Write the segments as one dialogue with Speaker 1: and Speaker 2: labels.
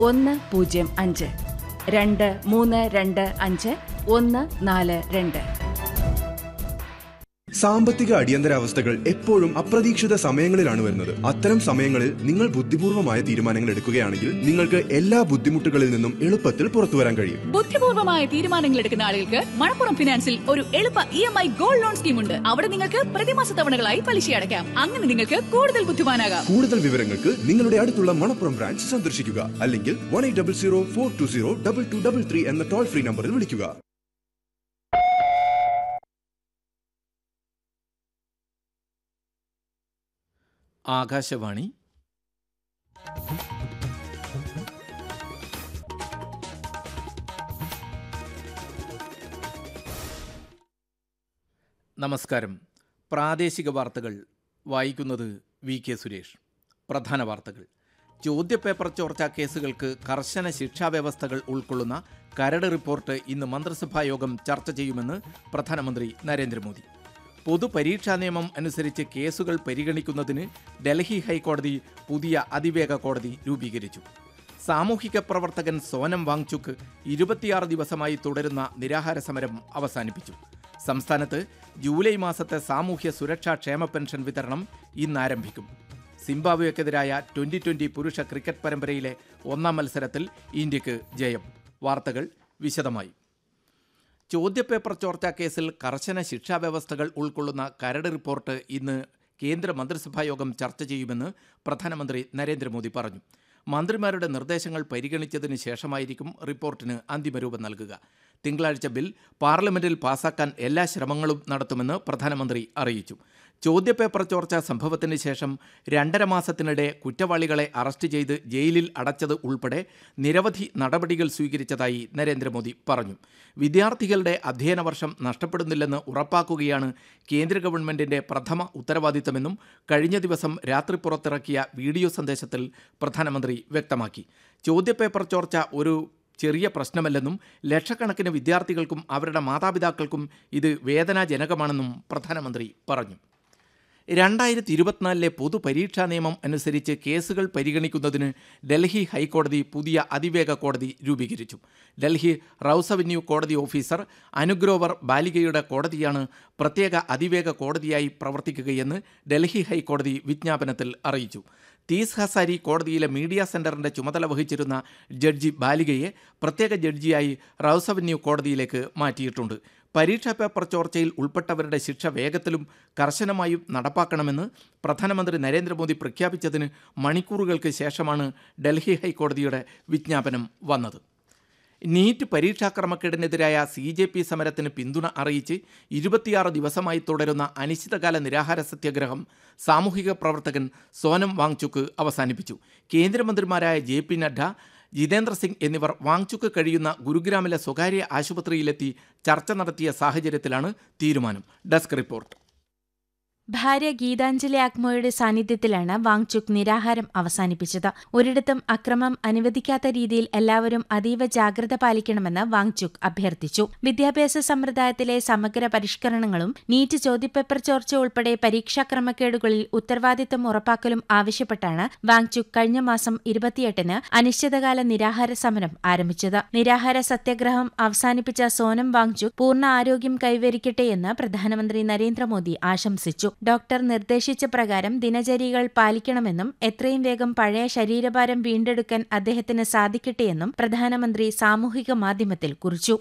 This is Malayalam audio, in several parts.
Speaker 1: ഒന്ന് പൂജ്യം അഞ്ച് രണ്ട് മൂന്ന് രണ്ട് അഞ്ച് ഒന്ന് നാല് രണ്ട്
Speaker 2: സാമ്പത്തിക അടിയന്തരാവസ്ഥകൾ എപ്പോഴും അപ്രതീക്ഷിത സമയങ്ങളിലാണ് വരുന്നത് അത്തരം സമയങ്ങളിൽ നിങ്ങൾ ബുദ്ധിപൂർവമായ തീരുമാനങ്ങൾ എടുക്കുകയാണെങ്കിൽ നിങ്ങൾക്ക് എല്ലാ ബുദ്ധിമുട്ടുകളിൽ നിന്നും എളുപ്പത്തിൽ പുറത്തു വരാൻ കഴിയും
Speaker 3: ബുദ്ധിപൂർവമായ തീരുമാനങ്ങൾ എടുക്കുന്ന ആളുകൾക്ക് മണപ്പുറം ഫിനാൻസിൽ ഒരു എളുപ്പ E M I gold loan scheme ഉണ്ട് അവിടെ നിങ്ങൾക്ക് പ്രതിമാസ തവണകളായി പലിശ അടയ്ക്കാം അങ്ങനെ നിങ്ങൾക്ക് കൂടുതൽ ബുദ്ധിമാനാകാം
Speaker 2: കൂടുതൽ വിവരങ്ങൾക്ക് നിങ്ങളുടെ അടുത്തുള്ള മണപ്പുറം ബ്രാഞ്ച് സന്ദർശിക്കുക അല്ലെങ്കിൽ one eight double zero four two zero double two double three എന്ന ടോൾ ഫ്രീ നമ്പറിൽ വിളിക്കുക
Speaker 4: ആകാശവാണി നമസ്കാരം പ്രാദേശിക വാർത്തകൾ വായിക്കുന്നത് വി കെ സുരേഷ് പ്രധാന വാർത്തകൾ ചോദ്യപേപ്പർ ചോർച്ചാ കേസുകൾക്ക് കർശന ശിക്ഷാ വ്യവസ്ഥകൾ ഉൾക്കൊള്ളുന്ന കരട് റിപ്പോർട്ട് ഇന്ന് മന്ത്രിസഭാ യോഗം ചർച്ച ചെയ്യുമെന്ന് പ്രധാനമന്ത്രി നരേന്ദ്രമോദി പൊതുപരീക്ഷാ നിയമം അനുസരിച്ച് കേസുകൾ പരിഗണിക്കുന്നതിന് ഡൽഹി ഹൈക്കോടതി പുതിയ അതിവേഗ കോടതി രൂപീകരിച്ചു സാമൂഹിക പ്രവർത്തകൻ സോനം വാങ്ചുക്ക് ഇരുപത്തിയാറ് ദിവസമായി തുടരുന്ന നിരാഹാര സമരം അവസാനിപ്പിച്ചു സംസ്ഥാനത്ത് ജൂലൈ മാസത്തെ സാമൂഹ്യ സുരക്ഷാ ക്ഷേമ പെൻഷൻ വിതരണം ഇന്ന് ആരംഭിക്കും സിംബാബ്വേക്കെതിരായ ട്വന്റി ട്വന്റി പുരുഷ ക്രിക്കറ്റ് പരമ്പരയിലെ ഒന്നാം മത്സരത്തിൽ ഇന്ത്യക്ക് ജയം വാർത്തകൾ വിശദമായി ചോദ്യപേപ്പർ ചോർച്ചാ കേസിൽ കർശന ശിക്ഷാ വ്യവസ്ഥകൾ ഉൾക്കൊള്ളുന്ന കരട് റിപ്പോർട്ട് ഇന്ന് കേന്ദ്ര മന്ത്രിസഭാ യോഗം ചർച്ച ചെയ്യുമെന്ന് പ്രധാനമന്ത്രി നരേന്ദ്രമോദി പറഞ്ഞു മന്ത്രിമാരുടെ നിർദ്ദേശങ്ങൾ പരിഗണിച്ചതിന് ശേഷമായിരിക്കും റിപ്പോർട്ടിന് അന്തിമരൂപം നൽകുക തിങ്കളാഴ്ച ബിൽ പാർലമെന്റിൽ പാസാക്കാൻ എല്ലാ ശ്രമങ്ങളും നടത്തുമെന്ന് പ്രധാനമന്ത്രി അറിയിച്ചു ചോദ്യപേപ്പർ ചോർച്ച സംഭവത്തിന് ശേഷം രണ്ടര മാസത്തിനിടെ കുറ്റവാളികളെ അറസ്റ്റ് ചെയ്ത് ജയിലിൽ അടച്ചത് ഉൾപ്പെടെ നിരവധി നടപടികൾ സ്വീകരിച്ചതായി നരേന്ദ്രമോദി പറഞ്ഞു വിദ്യാർത്ഥികളുടെ അധ്യയന വർഷം നഷ്ടപ്പെടുന്നില്ലെന്ന് ഉറപ്പാക്കുകയാണ് കേന്ദ്ര ഗവൺമെന്റിന്റെ പ്രഥമ ഉത്തരവാദിത്തമെന്നും കഴിഞ്ഞ ദിവസം രാത്രി പുറത്തിറക്കിയ വീഡിയോ സന്ദേശത്തിൽ പ്രധാനമന്ത്രി വ്യക്തമാക്കി ചോദ്യപേപ്പർ ചോർച്ച ഒരു ചെറിയ പ്രശ്നമല്ലെന്നും ലക്ഷക്കണക്കിന് വിദ്യാർത്ഥികൾക്കും അവരുടെ മാതാപിതാക്കൾക്കും ഇത് വേദനാജനകമാണെന്നും പ്രധാനമന്ത്രി പറഞ്ഞു രണ്ടായിരത്തി ഇരുപത്തിനാലിലെ പൊതുപരീക്ഷാ നിയമം അനുസരിച്ച് കേസുകൾ പരിഗണിക്കുന്നതിന് ഡൽഹി ഹൈക്കോടതി പുതിയ അതിവേഗ കോടതി രൂപീകരിച്ചു ഡൽഹി റൌസ് അവന്യൂ കോടതി ഓഫീസർ അനുഗ്രോവർ ബാലികയുടെ കോടതിയാണ് പ്രത്യേക അതിവേഗ കോടതിയായി പ്രവർത്തിക്കുകയെന്ന് ഡൽഹി ഹൈക്കോടതി വിജ്ഞാപനത്തിൽ അറിയിച്ചു തീസ് ഹസാരി കോടതിയിലെ മീഡിയ സെന്ററിന്റെ ചുമതല വഹിച്ചിരുന്ന ജഡ്ജി ബാലികയെ പ്രത്യേക ജഡ്ജിയായി റൌസ് അവന്യൂ കോടതിയിലേക്ക് മാറ്റിയിട്ടുണ്ട് പരീക്ഷാ പേപ്പർ ചോർച്ചയിൽ ഉൾപ്പെട്ടവരുടെ ശിക്ഷ വേഗത്തിലും കർശനമായും നടപ്പാക്കണമെന്ന് പ്രധാനമന്ത്രി നരേന്ദ്രമോദി പ്രഖ്യാപിച്ചതിന് മണിക്കൂറുകൾക്ക് ശേഷമാണ് ഡൽഹി ഹൈക്കോടതിയുടെ വിജ്ഞാപനം വന്നത് നീറ്റ് പരീക്ഷാക്രമക്കേടിനെതിരായ സി ജെ പി സമരത്തിന് പിന്തുണ അറിയിച്ച് ഇരുപത്തിയാറ് ദിവസമായി തുടരുന്ന അനിശ്ചിതകാല നിരാഹാര സത്യാഗ്രഹം സാമൂഹിക പ്രവർത്തകൻ സോനം വാങ്ചുക്ക് അവസാനിപ്പിച്ചു കേന്ദ്രമന്ത്രിമാരായ ജെ പി നഡ്ഡ ജിതേന്ദ്ര സിംഗ് എന്നിവർ വാങ്ചുക്ക് കഴിയുന്ന ഗുരുഗ്രാമിലെ സ്വകാര്യ ആശുപത്രിയിലെത്തി ചർച്ച നടത്തിയ സാഹചര്യത്തിലാണ് തീരുമാനം ഡെസ്ക് റിപ്പോർട്ട്
Speaker 5: ഭാര്യ ഗീതാഞ്ജലി ആക്മോയുടെ സാന്നിധ്യത്തിലാണ് വാങ്ചുക് നിരാഹാരം അവസാനിപ്പിച്ചത് ഒരിടത്തും അക്രമം അനുവദിക്കാത്ത രീതിയിൽ എല്ലാവരും അതീവ ജാഗ്രത പാലിക്കണമെന്ന് വാങ്ചുക് അഭ്യർത്ഥിച്ചു വിദ്യാഭ്യാസ സമ്പ്രദായത്തിലെ സമഗ്ര പരിഷ്കരണങ്ങളും നീറ്റ് ചോദ്യപേപ്പർ ചോർച്ച ഉൾപ്പെടെ പരീക്ഷാ ക്രമക്കേടുകളിൽ ഉത്തരവാദിത്തം ഉറപ്പാക്കലും ആവശ്യപ്പെട്ടാണ് വാങ്ചുക് കഴിഞ്ഞ മാസം ഇരുപത്തിയെട്ടിന് അനിശ്ചിതകാല നിരാഹാര സമരം ആരംഭിച്ചത് നിരാഹാര സത്യാഗ്രഹം അവസാനിപ്പിച്ച സോനം വാങ്ചുക് പൂർണ്ണ ആരോഗ്യം കൈവരിക്കട്ടെയെന്ന് പ്രധാനമന്ത്രി നരേന്ദ്രമോദി ആശംസിച്ചു ഡോക്ടർ നിർദ്ദേശിച്ച പ്രകാരം ദിനചര്യകൾ പാലിക്കണമെന്നും എത്രയും വേഗം പഴയ ശരീരഭാരം വീണ്ടെടുക്കാൻ അദ്ദേഹത്തിന് സാധിക്കട്ടെയെന്നും പ്രധാനമന്ത്രി സാമൂഹിക മാധ്യമത്തിൽ കുറിച്ചു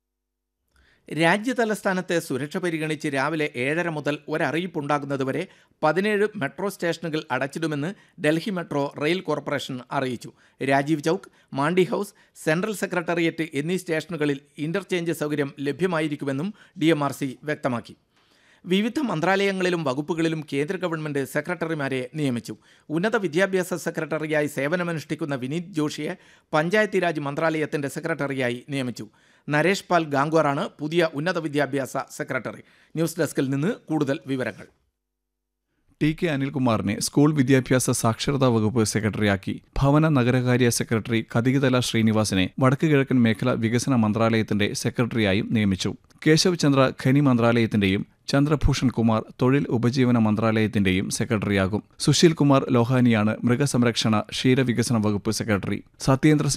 Speaker 4: രാജ്യതലസ്ഥാനത്തെ സുരക്ഷ പരിഗണിച്ച് രാവിലെ ഏഴര മുതൽ ഒരറിയിപ്പുണ്ടാകുന്നതുവരെ പതിനേഴ് മെട്രോ സ്റ്റേഷനുകൾ അടച്ചിടുമെന്ന് ഡൽഹി മെട്രോ റെയിൽ കോർപ്പറേഷൻ അറിയിച്ചു Rajiv Chowk Mandi house central secretariat എന്നീ സ്റ്റേഷനുകളിൽ ഇന്റർചേഞ്ച് സൗകര്യം ലഭ്യമായിരിക്കുമെന്നും ഡി വ്യക്തമാക്കി വിവിധ മന്ത്രാലയങ്ങളിലും വകുപ്പുകളിലും കേന്ദ്ര ഗവൺമെന്റ് സെക്രട്ടറിമാരെ നിയമിച്ചു ഉന്നത വിദ്യാഭ്യാസ സെക്രട്ടറിയായി സേവനമനുഷ്ഠിക്കുന്ന വിനീത് ജോഷിയെ പഞ്ചായത്തി രാജ് മന്ത്രാലയത്തിന്റെ സെക്രട്ടറിയായി നിയമിച്ചു നരേഷ് പാൽ ഗാംഗ്വാറാണ് പുതിയ ഉന്നത വിദ്യാഭ്യാസ സെക്രട്ടറി ന്യൂസ് ഡെസ്കിൽ നിന്ന് കൂടുതൽ വിവരങ്ങൾ
Speaker 6: ടി കെ അനിൽകുമാറിനെ സ്കൂൾ വിദ്യാഭ്യാസ സാക്ഷരതാ വകുപ്പ് സെക്രട്ടറിയാക്കി ഭവന നഗരകാര്യ സെക്രട്ടറി കതികതല ശ്രീനിവാസനെ വടക്ക് കിഴക്കൻ മേഖല വികസന മന്ത്രാലയത്തിന്റെ സെക്രട്ടറിയായും നിയമിച്ചു കേശവ് ചന്ദ്ര ഖനി മന്ത്രാലയത്തിന്റെയും ചന്ദ്രഭൂഷൺ കുമാർ തൊഴിൽ ഉപജീവന മന്ത്രാലയത്തിന്റെയും സെക്രട്ടറിയാകും സുശീൽ കുമാർ ലോഹാനിയാണ് മൃഗസംരക്ഷണ ക്ഷീരവികസന വകുപ്പ് സെക്രട്ടറി സത്യേന്ദ്ര